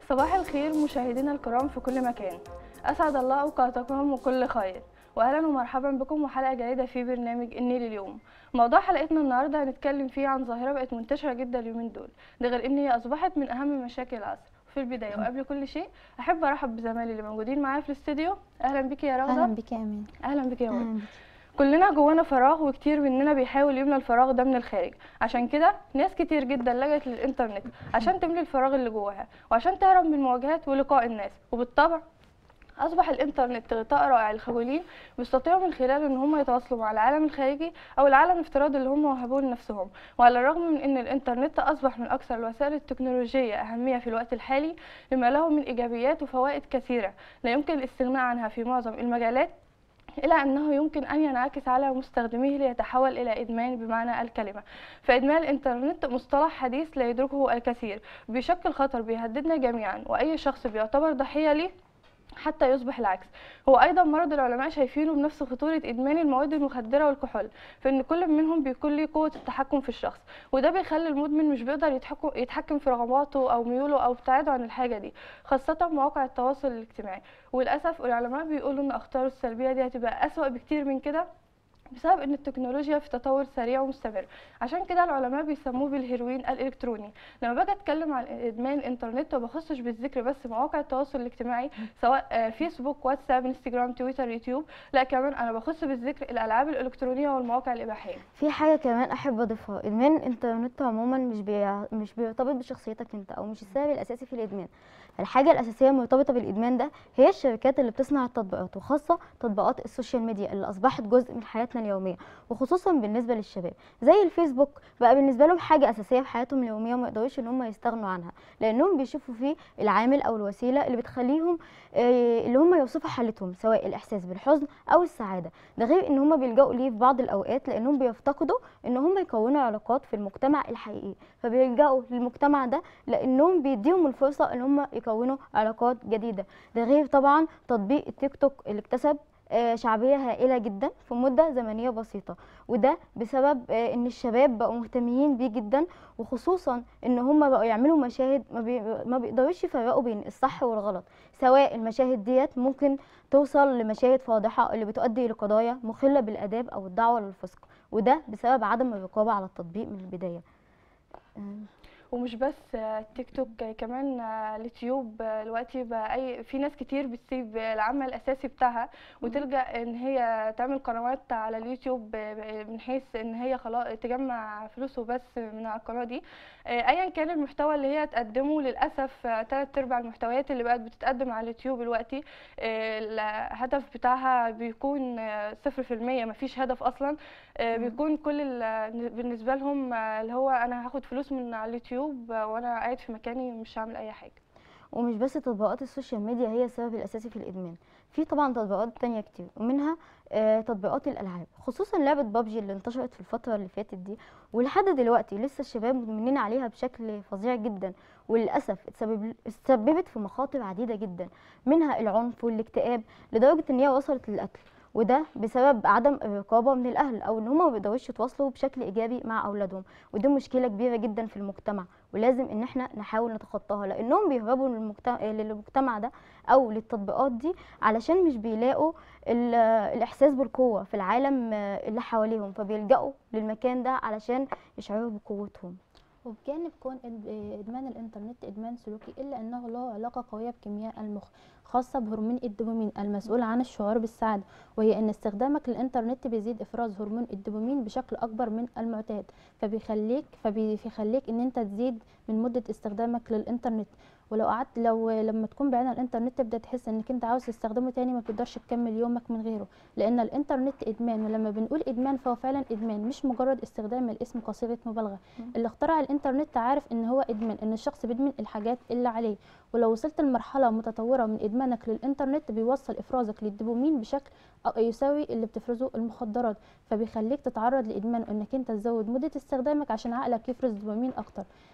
صباح الخير مشاهدينا الكرام في كل مكان أسعد الله أوقاتكم وكل خير وأهلا ومرحبا بكم وحلقة جديدة في برنامج النيل اليوم موضوع حلقتنا النهاردة هنتكلم فيه عن ظاهرة بقت منتشرة جدا اليومين دول ده غير إن هي أصبحت من أهم مشاكل العصر في البداية وقبل كل شيء أحب أرحب بزمايلي اللي موجودين معايا في الاستديو أهلا بيكي يا رغدة اهلا بك يا امين أهلا بيكي يا مرة اهلا بك كلنا جوانا فراغ وكتير مننا بيحاول يملى الفراغ ده من الخارج عشان كده ناس كتير جدا لجأت للإنترنت عشان تملي الفراغ اللي جواها وعشان تهرب من المواجهات ولقاء الناس وبالطبع أصبح الإنترنت غطاء رائع للخجولين بيستطيعوا من خلاله إن هم يتواصلوا مع العالم الخارجي أو العالم الافتراضي اللي هم وهبوه لنفسهم وعلى الرغم من إن الإنترنت أصبح من أكثر الوسائل التكنولوجية أهمية في الوقت الحالي لما له من إيجابيات وفوائد كثيرة لا يمكن الاستغناء عنها في معظم المجالات إلا أنه يمكن أن ينعكس على مستخدميه ليتحول إلى إدمان بمعنى الكلمة فإدمان الإنترنت مصطلح حديث لا يدركه الكثير بيشكل خطر بيهددنا جميعا وأي شخص بيعتبر ضحية ليه حتى يصبح العكس هو ايضا مرض العلماء شايفينه بنفس خطوره ادمان المواد المخدره والكحول فان كل منهم بيكون ليه قوه التحكم في الشخص وده بيخلي المدمن مش بيقدر يتحكم يتحكم في رغباته او ميوله او ابتعاده عن الحاجه دي خاصه مواقع التواصل الاجتماعي وللاسف العلماء بيقولوا ان اخطاره السلبيه دي هتبقى اسوا بكتير من كده بسبب ان التكنولوجيا في تطور سريع ومستمر عشان كده العلماء بيسموه بالهيروين الالكتروني لما باجي اتكلم عن ادمان الانترنت ما بخصش بالذكر بس مواقع التواصل الاجتماعي سواء آه، فيسبوك واتساب انستجرام تويتر يوتيوب لا كمان انا بخص بالذكر الالعاب الالكترونيه والمواقع الاباحيه في حاجه كمان احب اضيفها ادمان الانترنت عموما مش بي... مش بيرتبط بشخصيتك انت او مش السبب الاساسي في الادمان الحاجه الاساسيه المرتبطه بالادمان ده هي الشركات اللي بتصنع التطبيقات وخاصه تطبيقات السوشيال ميديا اللي اصبحت جزء من حياتنا اليوميه وخصوصا بالنسبه للشباب زي الفيسبوك بقى بالنسبه لهم حاجه اساسيه في حياتهم اليوميه وما يقدروش ان هم يستغنوا عنها لانهم بيشوفوا فيه العامل او الوسيله اللي بتخليهم آه، اللي هم يوصفوا حالتهم سواء الاحساس بالحزن او السعاده ده غير ان هم بيلجأوا ليه في بعض الاوقات لانهم بيفتقدوا ان هم يكونوا علاقات في المجتمع الحقيقي فبيلجأوا للمجتمع ده لانهم بيديهم الفرصه ان هم يكونوا علاقات جديده ده غير طبعا تطبيق التيك توك اللي اكتسب آه، شعبيه هائله جدا في مده زمنيه بسيطه وده بسبب آه، ان الشباب بقوا مهتمين بيه جدا وخصوصا ان هم بقوا يعملوا مشاهد ما, بي ما بيقدروش يفرقوا بين الصح والغلط سواء المشاهد ديت ممكن توصل لمشاهد فاضحه اللي بتؤدي لقضايا مخله بالاداب او الدعوه للفسق وده بسبب عدم الرقابه على التطبيق من البدايه آه، ومش بس آه، تيك توك آه، كمان آه، اليوتيوب آه، دلوقتي بقى اي في ناس كتير بتسيب آه، العمل الاساسي بتاعها وتلجا ان هي تعمل قنوات على اليوتيوب آه، ب- من حيث ان هي خلاص تجمع فلوس وبس من على القناه دي آه، ايا كان المحتوى اللي هي تقدمه للاسف آه، تلات ارباع المحتويات اللي بقت بتتقدم على اليوتيوب دلوقتي آه، الهدف بتاعها بيكون آه، صفر في المية مفيش هدف اصلا آه، مم. بيكون كل ال- بالنسبه لهم آه، اللي هو انا هاخد فلوس من على اليوتيوب آه، وانا قاعد في مكاني مش هعمل اي حاجه ومش بس تطبيقات السوشيال ميديا هي السبب الاساسي في الادمان في طبعا تطبيقات تانية كتير ومنها آه، تطبيقات الالعاب خصوصا لعبه بابجي اللي انتشرت في الفتره اللي فاتت دي ولحد دلوقتي لسه الشباب مدمنين عليها بشكل فظيع جدا وللاسف اتسبب اتسببت في مخاطر عديده جدا منها العنف والاكتئاب لدرجه ان هي وصلت للقتل وده بسبب عدم الرقابه من الاهل او ان هم ما بيقدروش يتواصلوا بشكل ايجابي مع اولادهم ودي مشكله كبيره جدا في المجتمع ولازم ان احنا نحاول نتخطاها لانهم بيهربوا للمجتمع, للمجتمع ده او للتطبيقات دي علشان مش بيلاقوا ال- الاحساس بالقوه في العالم آه، اللي حواليهم فبيلجأوا للمكان ده علشان يشعروا بقوتهم وبجانب كون إد- ادمان الانترنت ادمان سلوكي الا انه له علاقه قويه بكيمياء المخ خاصه بهرمون الدوبامين المسؤول عن الشعور بالسعاده وهي ان استخدامك للانترنت بيزيد افراز هرمون الدوبامين بشكل اكبر من المعتاد فبيخليك فبيخليك ان انت تزيد من مده استخدامك للانترنت ولو قعدت لو لما تكون بعيد عن الانترنت تبدا تحس انك انت عاوز تستخدمه تاني ما بتقدرش تكمل يومك من غيره لان الانترنت ادمان ولما بنقول ادمان فهو فعلا ادمان مش مجرد استخدام الاسم كصيغه مبالغه اللي اخترع الانترنت عارف ان هو ادمان ان الشخص بيدمن الحاجات اللي عليه ولو وصلت لمرحله متطوره من ادمانك للانترنت بيوصل افرازك للدوبامين بشكل أ- يساوي اللي بتفرزه المخدرات فبيخليك تتعرض لادمان انك انت تزود مده استخدامك عشان عقلك يفرز دوبامين اكتر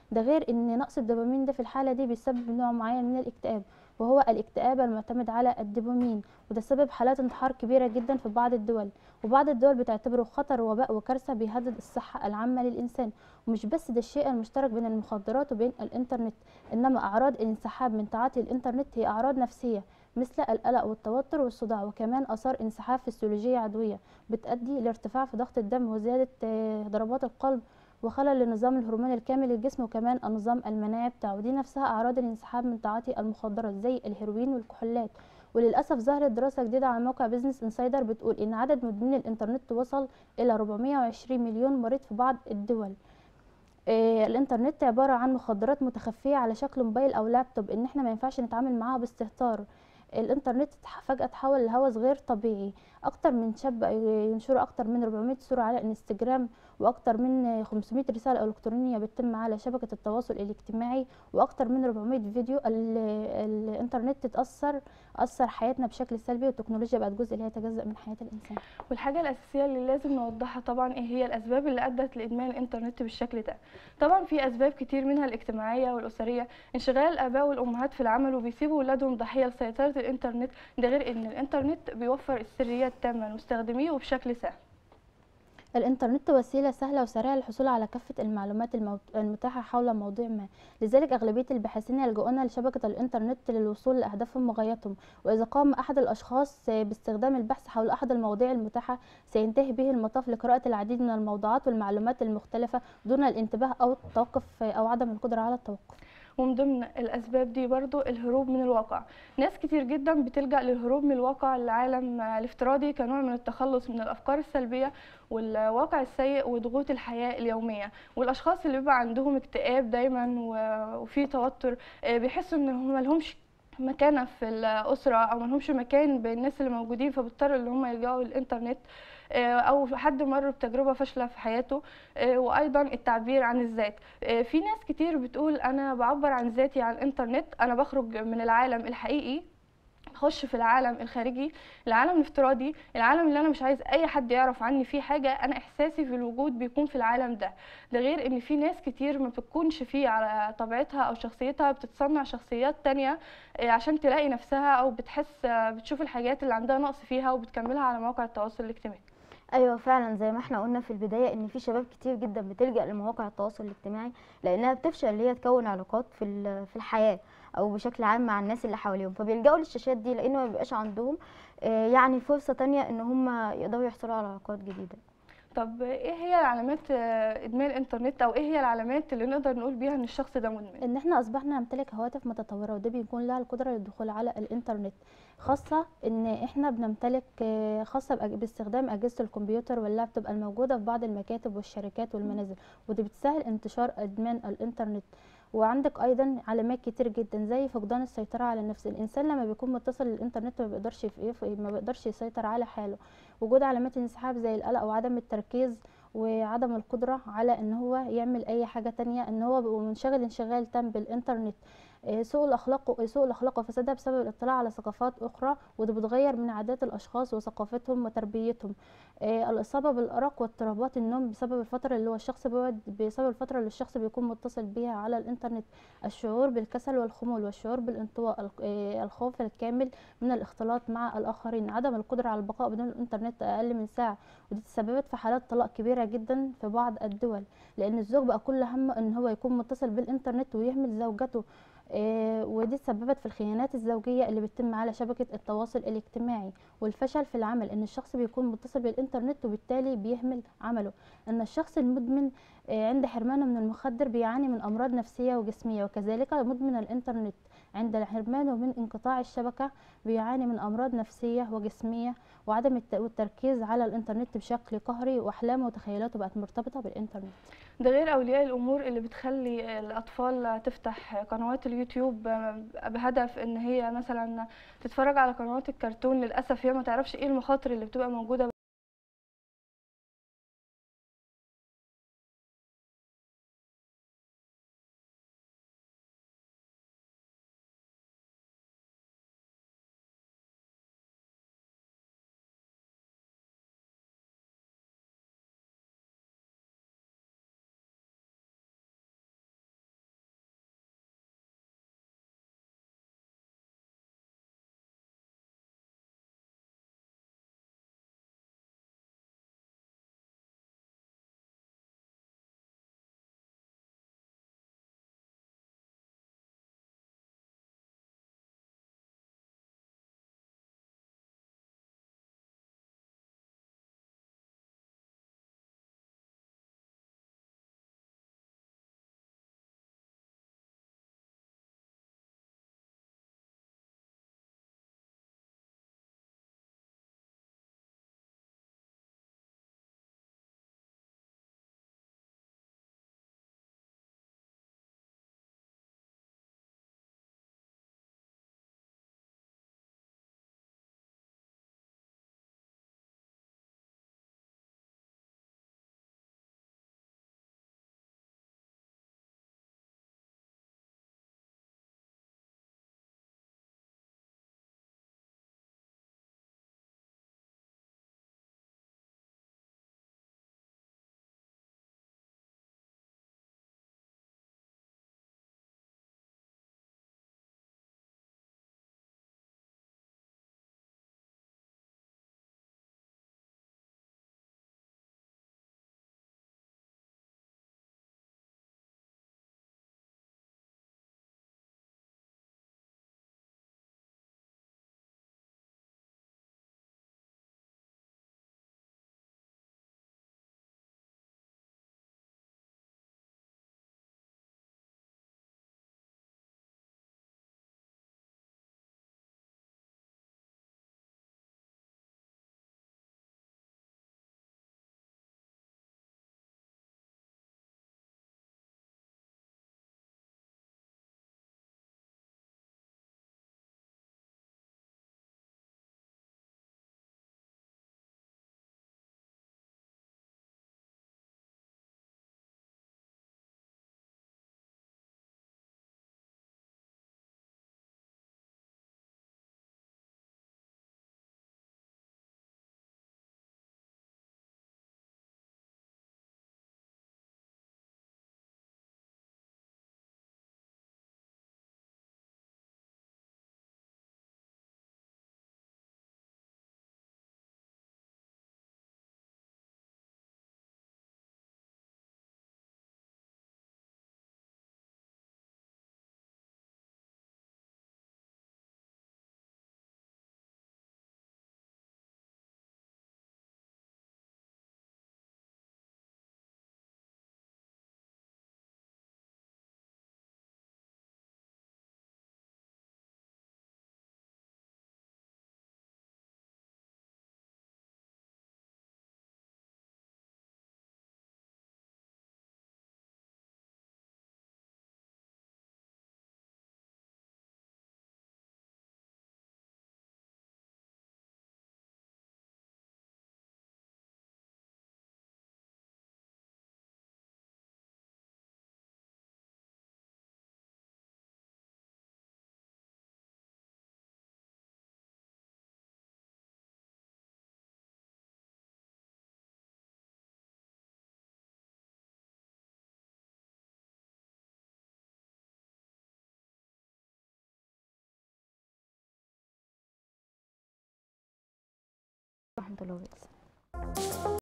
ده غير ان نقص الدوبامين ده في الحاله دي بيسبب نوع معين من الاكتئاب وهو الاكتئاب المعتمد على الدوبامين وده سبب حالات انتحار كبيره جدا في بعض الدول وبعض الدول بتعتبره خطر وباء وكارثه بيهدد الصحه العامه للانسان ومش بس ده الشيء المشترك بين المخدرات وبين الانترنت انما اعراض الانسحاب من تعاطي الانترنت هي اعراض نفسيه مثل القلق والتوتر والصداع وكمان اثار انسحاب فسيولوجيه عضويه بتؤدي لارتفاع في ضغط الدم وزياده آه، ضربات القلب وخلل لنظام الهرمون الكامل للجسم وكمان النظام المناعي بتاعه دي نفسها اعراض الانسحاب من تعاطي المخدرات زي الهيروين والكحولات وللاسف ظهرت دراسه جديده على موقع بيزنس انسايدر بتقول ان عدد مدمني الانترنت وصل الى 420 مليون مريض في بعض الدول آه، الانترنت عباره عن مخدرات متخفيه على شكل موبايل او لابتوب ان احنا ما ينفعش نتعامل معاها باستهتار الانترنت اتح- فجاه تحول لهوس غير طبيعي اكتر من شاب ينشروا اكتر من 400 صوره على انستجرام واكتر من 500 رساله الكترونيه بتتم على شبكه التواصل الاجتماعي واكتر من 400 فيديو ال- الانترنت اتاثر اثر حياتنا بشكل سلبي والتكنولوجيا بقت جزء لا يتجزا من حياه الانسان والحاجة الأساسية اللي لازم نوضحها طبعا ايه هي الأسباب اللي أدت لإدمان الإنترنت بالشكل ده طبعا في أسباب كتير منها الاجتماعية والأسرية انشغال الآباء والأمهات في العمل وبيسيبوا ولادهم ضحية لسيطرة الإنترنت ده غير إن الإنترنت بيوفر السرية التامة لمستخدميه وبشكل سهل الإنترنت وسيلة سهلة وسريعة للحصول على كافة المعلومات الموت- المتاحة حول موضوع ما لذلك أغلبية الباحثين يلجؤون لشبكة الإنترنت للوصول لأهدافهم وغاياتهم وإذا قام أحد الأشخاص باستخدام البحث حول أحد المواضيع المتاحة سينتهي به المطاف لقراءة العديد من الموضوعات والمعلومات المختلفة دون الانتباه أو التوقف أو عدم القدرة على التوقف ومن ضمن الأسباب دي برضو الهروب من الواقع ناس كتير جدا بتلجأ للهروب من الواقع العالم الافتراضي كنوع من التخلص من الأفكار السلبية والواقع السيء وضغوط الحياة اليومية والأشخاص اللي بيبقى عندهم اكتئاب دايما و- وفي توتر آه، بيحسوا إن هم ملهمش مكانة في الأسرة أو ملهمش مكان بين الناس اللي موجودين فبيضطروا إن هم يلجأوا للإنترنت آه، أو حد مر بتجربة فاشلة في حياته آه، وأيضا التعبير عن الذات آه، في ناس كتير بتقول أنا بعبر عن ذاتي على الإنترنت أنا بخرج من العالم الحقيقي اخش في العالم الخارجي العالم الافتراضي العالم اللي انا مش عايز اي حد يعرف عني فيه حاجه انا احساسي في الوجود بيكون في العالم ده ده غير ان في ناس كتير ما بتكونش فيه على طبيعتها او شخصيتها بتتصنع شخصيات تانية آه، عشان تلاقي نفسها او بتحس آه، بتشوف الحاجات اللي عندها نقص فيها وبتكملها على مواقع التواصل الاجتماعي ايوه فعلا زي ما احنا قلنا في البدايه ان في شباب كتير جدا بتلجا لمواقع التواصل الاجتماعي لانها بتفشل ان هي تكون علاقات في ال- في الحياه او بشكل عام مع الناس اللي حواليهم فبيلجأوا للشاشات دي لان ما بيبقاش عندهم آه، يعني فرصه تانية ان هم يقدروا يحصلوا على علاقات جديده طب ايه هي علامات آه، ادمان الانترنت او ايه هي العلامات اللي نقدر نقول بيها ان الشخص ده مدمن ان احنا اصبحنا نمتلك هواتف متطوره وده بيكون لها القدره للدخول على الانترنت خاصه ان احنا بنمتلك آه، خاصه بأج- باستخدام اجهزه الكمبيوتر واللابتوب الموجوده في بعض المكاتب والشركات والمنازل ودي بتسهل انتشار ادمان الانترنت وعندك ايضا علامات كتير جدا زي فقدان السيطره على النفس الانسان لما بيكون متصل للانترنت ما بيقدرش يف- ما بيقدرش يسيطر على حاله وجود علامات الانسحاب زي القلق وعدم التركيز وعدم القدرة على ان هو يعمل اي حاجة تانية ان هو بيبقى منشغل انشغال تام بالانترنت آه، سوء الاخلاق سوء الاخلاق وفسادها بسبب الاطلاع على ثقافات اخرى وده بتغير من عادات الاشخاص وثقافتهم وتربيتهم آه، الاصابه بالارق واضطرابات النوم بسبب الفتره اللي هو الشخص بيقعد بسبب الفتره اللي الشخص بيكون متصل بيها على الانترنت الشعور بالكسل والخمول والشعور بالانطواء الق- آه، الخوف الكامل من الاختلاط مع الاخرين عدم القدره على البقاء بدون الانترنت اقل من ساعه ودي تسببت في حالات طلاق كبيره جدا في بعض الدول لان الزوج بقى كل همه ان هو يكون متصل بالانترنت ويهمل زوجته آه، ودي تسببت في الخيانات الزوجيه اللي بتتم على شبكه التواصل الاجتماعي والفشل في العمل ان الشخص بيكون متصل بالانترنت وبالتالي بيهمل عمله ان الشخص المدمن آه، عند حرمانه من المخدر بيعاني من امراض نفسيه وجسميه وكذلك مدمن الانترنت عند حرمانه من انقطاع الشبكه بيعاني من امراض نفسيه وجسميه وعدم الت- والتركيز على الانترنت بشكل قهري واحلامه وتخيلاته بقت مرتبطه بالانترنت ده غير اولياء الامور اللي بتخلي الاطفال تفتح قنوات اليوتيوب بهدف ان هي مثلا تتفرج على قنوات الكرتون للاسف هي ما تعرفش ايه المخاطر اللي بتبقى موجوده ورحمه الله وبركاته